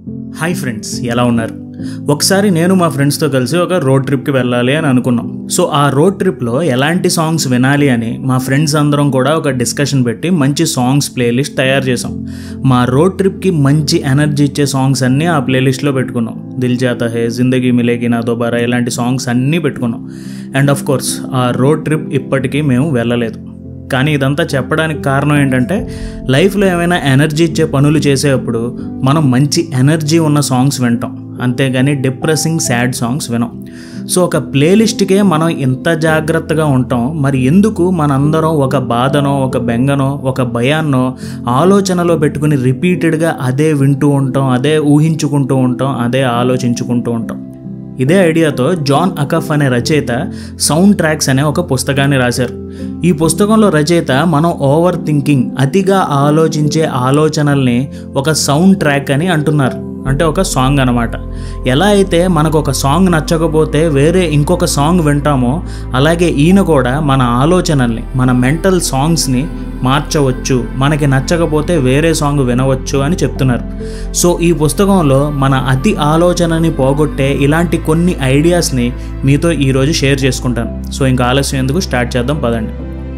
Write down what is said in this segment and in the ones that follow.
hi friends ఎలా ఉన్నారు ఒకసారి నేను మా ఫ్రెండ్స్తో కలిసి ఒక రోడ్ ట్రిప్కి వెళ్ళాలి అని అనుకున్నాం సో ఆ రోడ్ ట్రిప్లో ఎలాంటి సాంగ్స్ వినాలి అని మా ఫ్రెండ్స్ అందరం కూడా ఒక డిస్కషన్ పెట్టి మంచి సాంగ్స్ ప్లేలిస్ట్ తయారు చేసాం మా రోడ్ ట్రిప్కి మంచి ఎనర్జీ ఇచ్చే సాంగ్స్ అన్నీ ఆ ప్లేలిస్ట్లో పెట్టుకున్నాం దిల్ జాతా హే జిందగీ మిలేగి నా దోబారా ఇలాంటి సాంగ్స్ అన్నీ పెట్టుకున్నాం అండ్ ఆఫ్ కోర్స్ ఆ రోడ్ ట్రిప్ ఇప్పటికీ మేము వెళ్ళలేదు కానీ ఇదంతా చెప్పడానికి కారణం ఏంటంటే లైఫ్లో ఏమైనా ఎనర్జీ ఇచ్చే పనులు చేసేటప్పుడు మనం మంచి ఎనర్జీ ఉన్న సాంగ్స్ వింటాం అంతేగాని డిప్రెసింగ్ సాడ్ సాంగ్స్ వినం సో ఒక ప్లేలిస్ట్కే మనం ఇంత జాగ్రత్తగా ఉంటాం మరి ఎందుకు మనందరం ఒక బాధనో ఒక బెంగనో ఒక భయాన్నో ఆలోచనలో పెట్టుకుని రిపీటెడ్గా అదే వింటూ ఉంటాం అదే ఊహించుకుంటూ ఉంటాం అదే ఆలోచించుకుంటూ ఉంటాం ఇదే ఐడియాతో జాన్ అకఫ్ అనే రచయిత సౌండ్ ట్రాక్స్ అనే ఒక పుస్తకాన్ని రాశారు ఈ పుస్తకంలో రచయిత మనం ఓవర్ థింకింగ్ అతిగా ఆలోచించే ఆలోచనల్ని ఒక సౌండ్ ట్రాక్ అని అంటున్నారు అంటే ఒక సాంగ్ అనమాట ఎలా అయితే మనకు ఒక సాంగ్ నచ్చకపోతే వేరే ఇంకొక సాంగ్ వింటామో అలాగే ఈయన కూడా మన ఆలోచనల్ని మన మెంటల్ సాంగ్స్ని మార్చవచ్చు మనకి నచ్చకపోతే వేరే సాంగ్ వినవచ్చు అని చెప్తున్నారు సో ఈ పుస్తకంలో మన అతి ఆలోచనని పోగొట్టే ఇలాంటి కొన్ని ఐడియాస్ని మీతో ఈరోజు షేర్ చేసుకుంటాను సో ఇంకా ఆలస్యం ఎందుకు స్టార్ట్ చేద్దాం పదండి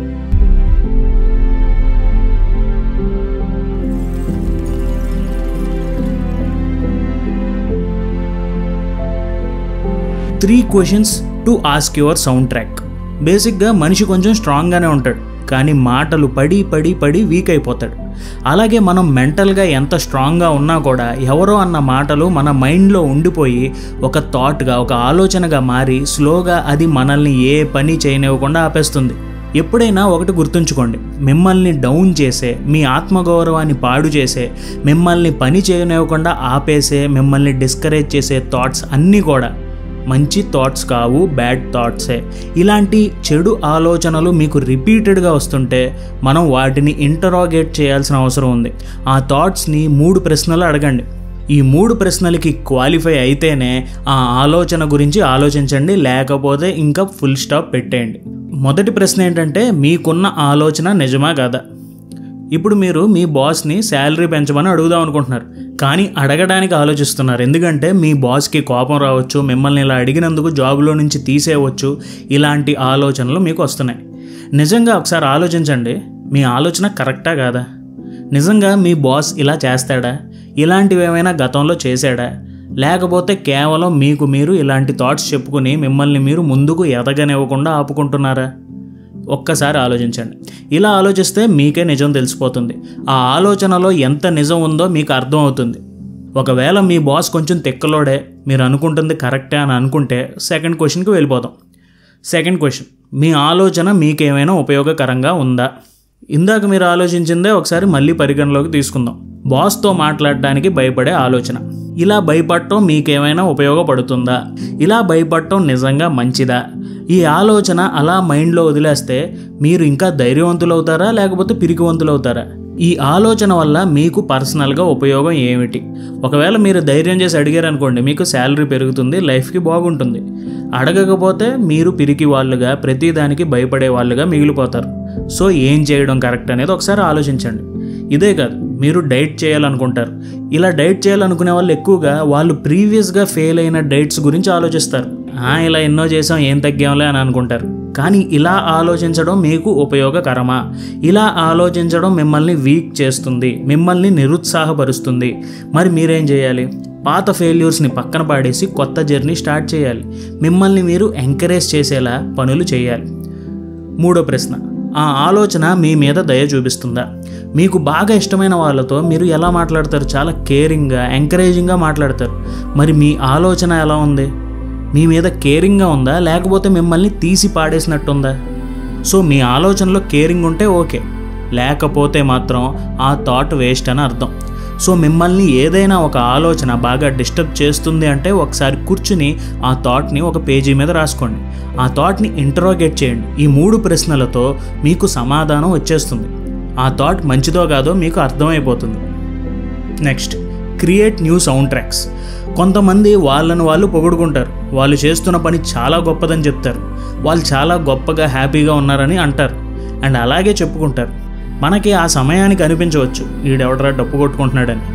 three questions to ask your sound track బేసిక్గా మనిషి కొంచెం స్ట్రాంగ్గానే ఉంటాడు కానీ మాటలు పడి పడి పడి వీక్ అయిపోతాడు అలాగే మనం మెంటల్గా ఎంత స్ట్రాంగ్గా ఉన్నా కూడా ఎవరో అన్న మాటలు మన మైండ్లో ఉండిపోయి ఒక థాట్గా ఒక ఆలోచనగా మారి స్లోగా అది మనల్ని ఏ పని చేయనివ్వకుండా ఆపేస్తుంది ఎప్పుడైనా ఒకటి గుర్తుంచుకోండి మిమ్మల్ని డౌన్ చేసే మీ ఆత్మగౌరవాన్ని పాడు చేసే మిమ్మల్ని పని చేయనివ్వకుండా ఆపేసే మిమ్మల్ని డిస్కరేజ్ చేసే థాట్స్ అన్నీ కూడా మంచి థాట్స్ కావు బ్యాడ్ థాట్సే ఇలాంటి చెడు ఆలోచనలు మీకు రిపీటెడ్గా వస్తుంటే మనం వాటిని ఇంటరాగేట్ చేయాల్సిన అవసరం ఉంది ఆ థాట్స్ని మూడు ప్రశ్నలు అడగండి ఈ మూడు ప్రశ్నలకి క్వాలిఫై అయితేనే ఆ ఆలోచన గురించి ఆలోచించండి లేకపోతే ఇంకా ఫుల్ స్టాప్ పెట్టేయండి మొదటి ప్రశ్న ఏంటంటే మీకున్న ఆలోచన నిజమా కాదా ఇప్పుడు మీరు మీ బాస్ని శాలరీ పెంచమని అడుగుదాం అనుకుంటున్నారు కానీ అడగడానికి ఆలోచిస్తున్నారు ఎందుకంటే మీ బాస్కి కోపం రావచ్చు మిమ్మల్ని ఇలా అడిగినందుకు జాబ్లో నుంచి తీసేయవచ్చు ఇలాంటి ఆలోచనలు మీకు వస్తున్నాయి నిజంగా ఒకసారి ఆలోచించండి మీ ఆలోచన కరెక్టా కాదా నిజంగా మీ బాస్ ఇలా చేస్తాడా ఇలాంటివి ఏమైనా గతంలో చేశాడా లేకపోతే కేవలం మీకు మీరు ఇలాంటి థాట్స్ చెప్పుకుని మిమ్మల్ని మీరు ముందుకు ఎదగనివ్వకుండా ఆపుకుంటున్నారా ఒక్కసారి ఆలోచించండి ఇలా ఆలోచిస్తే మీకే నిజం తెలిసిపోతుంది ఆ ఆలోచనలో ఎంత నిజం ఉందో మీకు అర్థం అవుతుంది ఒకవేళ మీ బాస్ కొంచెం తెక్కలోడే మీరు అనుకుంటుంది కరెక్టే అని అనుకుంటే సెకండ్ క్వశ్చన్కి వెళ్ళిపోదాం సెకండ్ క్వశ్చన్ మీ ఆలోచన మీకేమైనా ఉపయోగకరంగా ఉందా ఇందాక మీరు ఆలోచించిందే ఒకసారి మళ్ళీ పరిగణలోకి తీసుకుందాం బాస్తో మాట్లాడడానికి భయపడే ఆలోచన ఇలా భయపడటం మీకేమైనా ఉపయోగపడుతుందా ఇలా భయపడటం నిజంగా మంచిదా ఈ ఆలోచన అలా మైండ్లో వదిలేస్తే మీరు ఇంకా ధైర్యవంతులవుతారా లేకపోతే పిరికివంతులవుతారా ఈ ఆలోచన వల్ల మీకు పర్సనల్గా ఉపయోగం ఏమిటి ఒకవేళ మీరు ధైర్యం చేసి అడిగారనుకోండి మీకు శాలరీ పెరుగుతుంది లైఫ్కి బాగుంటుంది అడగకపోతే మీరు పిరికి వాళ్ళుగా ప్రతిదానికి భయపడే వాళ్ళుగా మిగిలిపోతారు సో ఏం చేయడం కరెక్ట్ అనేది ఒకసారి ఆలోచించండి ఇదే కాదు మీరు డైట్ చేయాలనుకుంటారు ఇలా డైట్ చేయాలనుకునే వాళ్ళు ఎక్కువగా వాళ్ళు ప్రీవియస్గా ఫెయిల్ అయిన డైట్స్ గురించి ఆలోచిస్తారు ఇలా ఎన్నో చేసాం ఏం తగ్గాంలే అని అనుకుంటారు కానీ ఇలా ఆలోచించడం మీకు ఉపయోగకరమా ఇలా ఆలోచించడం మిమ్మల్ని వీక్ చేస్తుంది మిమ్మల్ని నిరుత్సాహపరుస్తుంది మరి మీరేం చేయాలి పాత ఫెయిల్యూర్స్ని పక్కన పాడేసి కొత్త జర్నీ స్టార్ట్ చేయాలి మిమ్మల్ని మీరు ఎంకరేజ్ చేసేలా పనులు చేయాలి మూడో ప్రశ్న ఆ ఆలోచన మీ మీద దయ చూపిస్తుందా మీకు బాగా ఇష్టమైన వాళ్ళతో మీరు ఎలా మాట్లాడతారు చాలా కేరింగ్గా ఎంకరేజింగ్గా మాట్లాడతారు మరి మీ ఆలోచన ఎలా ఉంది మీ మీద కేరింగ్గా ఉందా లేకపోతే మిమ్మల్ని తీసి పాడేసినట్టుందా సో మీ ఆలోచనలో కేరింగ్ ఉంటే ఓకే లేకపోతే మాత్రం ఆ థాట్ వేస్ట్ అని అర్థం సో మిమ్మల్ని ఏదైనా ఒక ఆలోచన బాగా డిస్టర్బ్ చేస్తుంది అంటే ఒకసారి కూర్చుని ఆ థాట్ని ఒక పేజీ మీద రాసుకోండి ఆ థాట్ని ఇంటరోగేట్ చేయండి ఈ మూడు ప్రశ్నలతో మీకు సమాధానం వచ్చేస్తుంది ఆ థాట్ మంచిదో కాదో మీకు అర్థమైపోతుంది next create new sound tracks కొంతమంది వాళ్ళను వాళ్ళు పొగుడుకుంటారు వాళ్ళు చేస్తున్న పని చాలా గొప్పదని చెప్తారు వాళ్ళు చాలా గొప్పగా హ్యాపీగా ఉన్నారని అంటారు అండ్ అలాగే చెప్పుకుంటారు మనకి ఆ సమయానికి అనిపించవచ్చు ఈడెవడరా డప్పు కొట్టుకుంటున్నాడని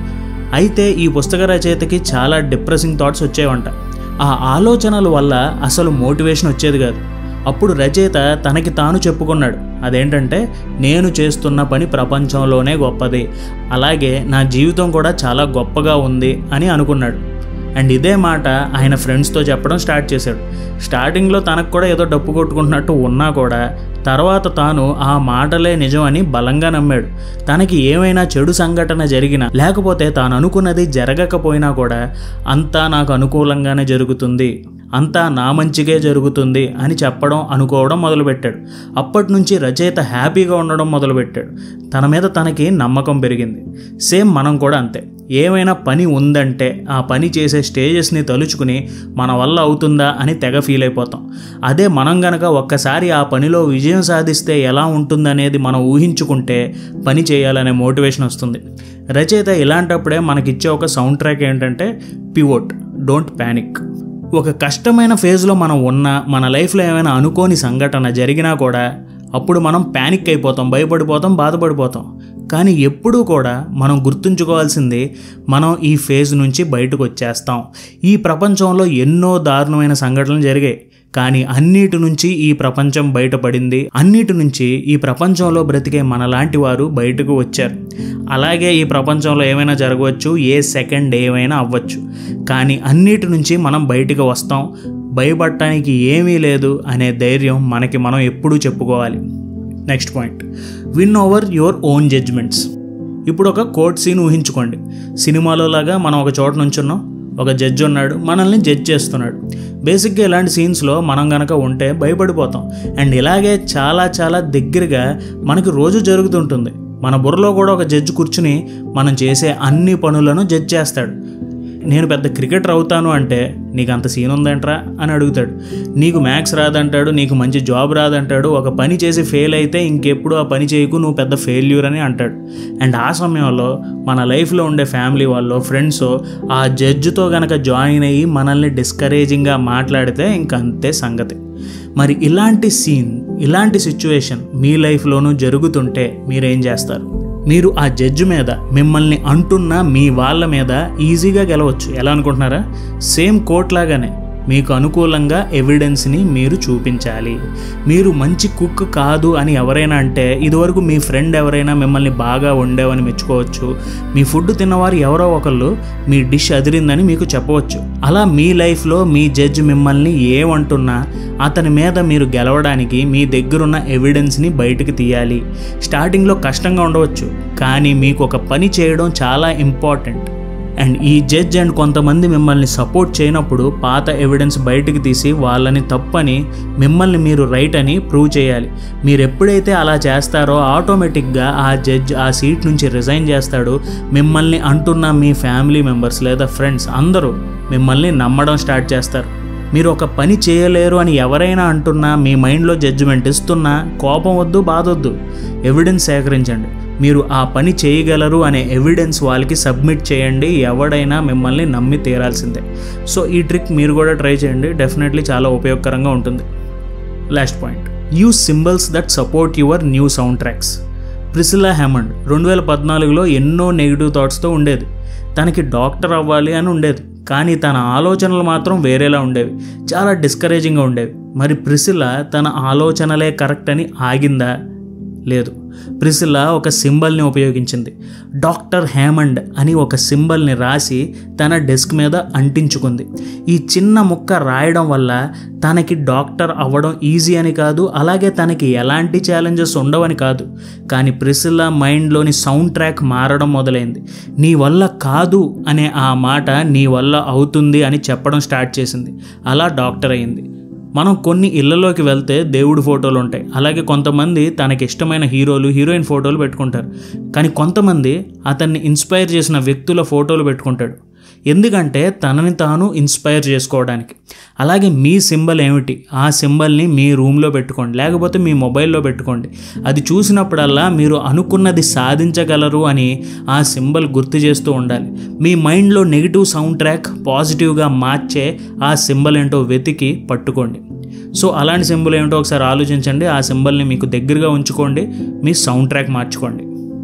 అయితే ఈ పుస్తక రచయితకి చాలా డిప్రెసింగ్ థాట్స్ వచ్చేవంట ఆ ఆలోచనల వల్ల అసలు మోటివేషన్ వచ్చేది కాదు అప్పుడు రచయిత తనకి తాను చెప్పుకున్నాడు అదేంటంటే నేను చేస్తున్న పని ప్రపంచంలోనే గొప్పది అలాగే నా జీవితం కూడా చాలా గొప్పగా ఉంది అని అనుకున్నాడు అండ్ ఇదే మాట ఆయన ఫ్రెండ్స్తో చెప్పడం స్టార్ట్ చేశాడు స్టార్టింగ్లో తనకు కూడా ఏదో డప్పు కొట్టుకుంటున్నట్టు ఉన్నా కూడా తర్వాత తాను ఆ మాటలే నిజం అని బలంగా నమ్మాడు తనకి ఏమైనా చెడు సంఘటన జరిగినా లేకపోతే తాను అనుకున్నది జరగకపోయినా కూడా అంతా నాకు అనుకూలంగానే జరుగుతుంది అంతా నా మంచిగే జరుగుతుంది అని చెప్పడం అనుకోవడం మొదలుపెట్టాడు అప్పటి నుంచి రచయిత హ్యాపీగా ఉండడం మొదలుపెట్టాడు తన మీద తనకి నమ్మకం పెరిగింది సేమ్ మనం కూడా అంతే ఏమైనా పని ఉందంటే ఆ పని చేసే స్టేజెస్ని తలుచుకుని మన వల్ల అవుతుందా అని తెగ ఫీల్ అయిపోతాం అదే మనం గనక ఒక్కసారి ఆ పనిలో విజయం సాధిస్తే ఎలా ఉంటుందనేది మనం ఊహించుకుంటే పని చేయాలనే మోటివేషన్ వస్తుంది రచయిత ఇలాంటప్పుడే మనకిచ్చే ఒక సౌండ్ ట్రాక్ ఏంటంటే పివోట్ డోంట్ ప్యానిక్ ఒక కష్టమైన ఫేజ్లో మనం ఉన్నా మన లైఫ్లో ఏమైనా అనుకోని సంఘటన జరిగినా కూడా అప్పుడు మనం ప్యానిక్ అయిపోతాం భయపడిపోతాం బాధపడిపోతాం కానీ ఎప్పుడూ కూడా మనం గుర్తుంచుకోవాల్సింది మనం ఈ ఫేజ్ నుంచి బయటకు వచ్చేస్తాం ఈ ప్రపంచంలో ఎన్నో దారుణమైన సంఘటనలు జరిగాయి కానీ అన్నిటి నుంచి ఈ ప్రపంచం బయటపడింది అన్నిటి నుంచి ఈ ప్రపంచంలో బ్రతికే మనలాంటి వారు బయటకు వచ్చారు అలాగే ఈ ప్రపంచంలో ఏమైనా జరగవచ్చు ఏ సెకండ్ ఏమైనా అవ్వచ్చు కానీ అన్నిటి నుంచి మనం బయటకు వస్తాం భయపడటానికి ఏమీ లేదు అనే ధైర్యం మనకి మనం ఎప్పుడూ చెప్పుకోవాలి next point win over your own judgements ఇప్పుడు ఒక కోర్ట్ సీన్ ఊహించుకోండి సినిమాలో లాగా మనం ఒక చోట నుంచున్నాం ఒక జడ్జ్ ఉన్నాడు మనల్ని జడ్జ్ చేస్తున్నాడు బేసిక్గా ఇలాంటి సీన్స్లో మనం గనక ఉంటే భయపడిపోతాం అండ్ ఇలాగే చాలా చాలా దగ్గరగా మనకి రోజు జరుగుతుంటుంది మన బుర్రలో కూడా ఒక జడ్జ్ కూర్చుని మనం చేసే అన్ని పనులను జడ్జ్ చేస్తాడు నేను పెద్ద క్రికెటర్ అవుతాను అంటే నీకు అంత సీన్ ఉందంట్రా అని అడుగుతాడు నీకు మ్యాథ్స్ రాదంటాడు నీకు మంచి జాబ్ రాదంటాడు ఒక పని చేసి ఫెయిల్ అయితే ఇంకెప్పుడు ఆ పని చేయకు నువ్వు పెద్ద ఫెయిల్యూర్ అని అంటాడు అండ్ ఆ సమయంలో మన లైఫ్లో ఉండే ఫ్యామిలీ వాళ్ళు ఫ్రెండ్స్ ఆ జడ్జితో గనక జాయిన్ అయ్యి మనల్ని డిస్కరేజింగ్గా మాట్లాడితే ఇంకంతే సంగతి మరి ఇలాంటి సీన్ ఇలాంటి సిచ్యువేషన్ మీ లైఫ్లోనూ జరుగుతుంటే మీరేం చేస్తారు మీరు ఆ జడ్జి మీద మిమ్మల్ని అంటున్న మీ వాళ్ళ మీద ఈజీగా గెలవచ్చు ఎలా అనుకుంటున్నారా సేమ్ కోర్ట్ లాగానే మీకు అనుకూలంగా ఎవిడెన్స్ని మీరు చూపించాలి మీరు మంచి కుక్ కాదు అని ఎవరైనా అంటే ఇదివరకు మీ ఫ్రెండ్ ఎవరైనా మిమ్మల్ని బాగా వండేవని మెచ్చుకోవచ్చు మీ ఫుడ్ తిన్నవారు ఎవరో ఒకళ్ళు మీ డిష్ అదిరిందని మీకు చెప్పవచ్చు అలా మీ లైఫ్లో మీ జడ్జ్ మిమ్మల్ని ఏమంటున్నా అతని మీద మీరు గెలవడానికి మీ దగ్గరున్న ఎవిడెన్స్ని బయటకు తీయాలి స్టార్టింగ్లో కష్టంగా ఉండవచ్చు కానీ మీకు ఒక పని చేయడం చాలా ఇంపార్టెంట్ అండ్ ఈ జడ్జ్ అండ్ కొంతమంది మిమ్మల్ని సపోర్ట్ చేయనప్పుడు పాత ఎవిడెన్స్ బయటికి తీసి వాళ్ళని తప్పని మిమ్మల్ని మీరు రైట్ అని ప్రూవ్ చేయాలి మీరు ఎప్పుడైతే అలా చేస్తారో ఆటోమేటిక్గా ఆ జడ్జ్ ఆ సీట్ నుంచి రిజైన్ చేస్తాడు మిమ్మల్ని అంటున్న మీ ఫ్యామిలీ మెంబర్స్ లేదా ఫ్రెండ్స్ అందరూ మిమ్మల్ని నమ్మడం స్టార్ట్ చేస్తారు మీరు ఒక పని చేయలేరు అని ఎవరైనా అంటున్నా మీ మైండ్లో జడ్జిమెంట్ ఇస్తున్నా కోపం వద్దు బాధ వద్దు ఎవిడెన్స్ సేకరించండి మీరు ఆ పని చేయగలరు అనే ఎవిడెన్స్ వాళ్ళకి సబ్మిట్ చేయండి ఎవడైనా మిమ్మల్ని నమ్మి తీరాల్సిందే సో ఈ ట్రిక్ మీరు కూడా ట్రై చేయండి డెఫినెట్లీ చాలా ఉపయోగకరంగా ఉంటుంది last point use symbols that support your new sound tracks Priscilla Hammond రెండు వేల పద్నాలుగులో ఎన్నో నెగిటివ్ థాట్స్తో ఉండేది తనకి డాక్టర్ అవ్వాలి అని ఉండేది కానీ తన ఆలోచనలు మాత్రం వేరేలా ఉండేవి చాలా డిస్కరేజింగ్గా ఉండేవి మరి ప్రిసిలా తన ఆలోచనలే కరెక్ట్ అని ఆగిందా లేదు ప్రిసిల్లా ఒక సింబల్ని ఉపయోగించింది డాక్టర్ హేమండ్ అని ఒక సింబల్ని రాసి తన డెస్క్ మీద అంటించుకుంది ఈ చిన్న ముక్క రాయడం వల్ల తనకి డాక్టర్ అవ్వడం ఈజీ అని కాదు అలాగే తనకి ఎలాంటి ఛాలెంజెస్ ఉండవని కాదు కానీ ప్రిసిల్లా మైండ్లోని సౌండ్ ట్రాక్ మారడం మొదలైంది నీ వల్ల కాదు అనే ఆ మాట నీ వల్ల అవుతుంది అని చెప్పడం స్టార్ట్ చేసింది అలా డాక్టర్ అయింది మనం కొన్ని ఇళ్లలోకి వెళ్తే దేవుడి ఫోటోలు ఉంటాయి అలాగే కొంతమంది తనకి ఇష్టమైన హీరోలు హీరోయిన్ ఫోటోలు పెట్టుకుంటారు కానీ కొంతమంది అతన్ని ఇన్స్పైర్ చేసిన వ్యక్తుల ఫోటోలు పెట్టుకుంటాడు ఎందుకంటే తనని తాను ఇన్స్పైర్ చేసుకోవడానికి అలాగే మీ సింబల్ ఏమిటి ఆ సింబల్ని మీ రూమ్లో పెట్టుకోండి లేకపోతే మీ మొబైల్లో పెట్టుకోండి అది చూసినప్పుడల్లా మీరు అనుకున్నది సాధించగలరు అని ఆ సింబల్ గుర్తు చేస్తూ ఉండాలి మీ మైండ్లో నెగిటివ్ సౌండ్ ట్రాక్ పాజిటివ్గా మార్చే ఆ సింబల్ ఏంటో వెతికి పట్టుకోండి సో అలాంటి సింబల్ ఏమిటో ఒకసారి ఆలోచించండి ఆ సింబల్ని మీకు దగ్గరగా ఉంచుకోండి మీ సౌండ్ ట్రాక్ మార్చుకోండి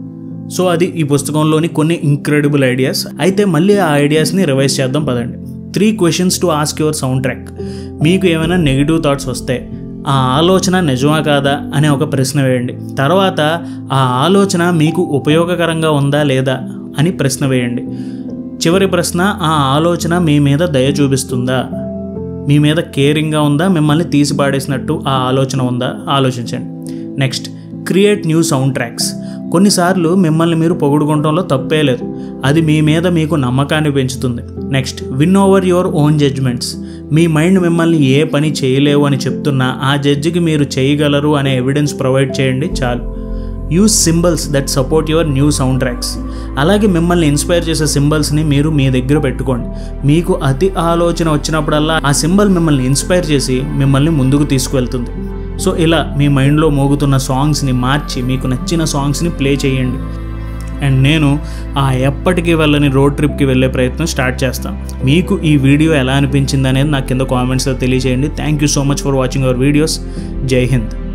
సో అది ఈ పుస్తకంలోని కొన్ని ఇంక్రెడిబుల్ ఐడియాస్ అయితే మళ్ళీ ఆ ఐడియాస్ని రివైజ్ చేద్దాం పదండి three questions to ask your sound track మీకు ఏమైనా నెగిటివ్ థాట్స్ వస్తే ఆ ఆలోచన నిజమా కాదా అనే ఒక ప్రశ్న వేయండి తర్వాత ఆ ఆలోచన మీకు ఉపయోగకరంగా ఉందా లేదా అని ప్రశ్న వేయండి చివరి ప్రశ్న ఆ ఆలోచన మీ మీద దయ చూపిస్తుందా మీ మీద కేరింగ్గా ఉందా మిమ్మల్ని తీసి పాడేసినట్టు ఆ ఆలోచన ఉందా ఆలోచించండి next create new sound tracks కొన్నిసార్లు మిమ్మల్ని మీరు పొగుడుకోవడంలో తప్పే లేదు అది మీ మీద మీకు నమ్మకాన్ని పెంచుతుంది next win over your own judgements మీ మైండ్ మిమ్మల్ని ఏ పని చేయలేవు అని చెప్తున్నా ఆ జడ్జికి మీరు చేయగలరు అనే ఎవిడెన్స్ ప్రొవైడ్ చేయండి చాలు use symbols that support your new sound tracks అలాగే మిమ్మల్ని ఇన్స్పైర్ చేసే సింబల్స్ని మీరు మీ దగ్గర పెట్టుకోండి మీకు అతి ఆలోచన వచ్చినప్పుడల్లా ఆ సింబల్ మిమ్మల్ని ఇన్స్పైర్ చేసి మిమ్మల్ని ముందుకు తీసుకువెళ్తుంది సో ఇలా మీ మైండ్లో మోగుతున్న సాంగ్స్ని మార్చి మీకు నచ్చిన సాంగ్స్ని ప్లే చేయండి అండ్ నేను ఆ ఎప్పటికీ వెళ్ళని రోడ్ ట్రిప్కి వెళ్ళే ప్రయత్నం స్టార్ట్ చేస్తాను మీకు ఈ వీడియో ఎలా అనిపించింది అనేది నాకు కింద కామెంట్స్లో తెలియజేయండి thank you so much for watching our videos Jai Hind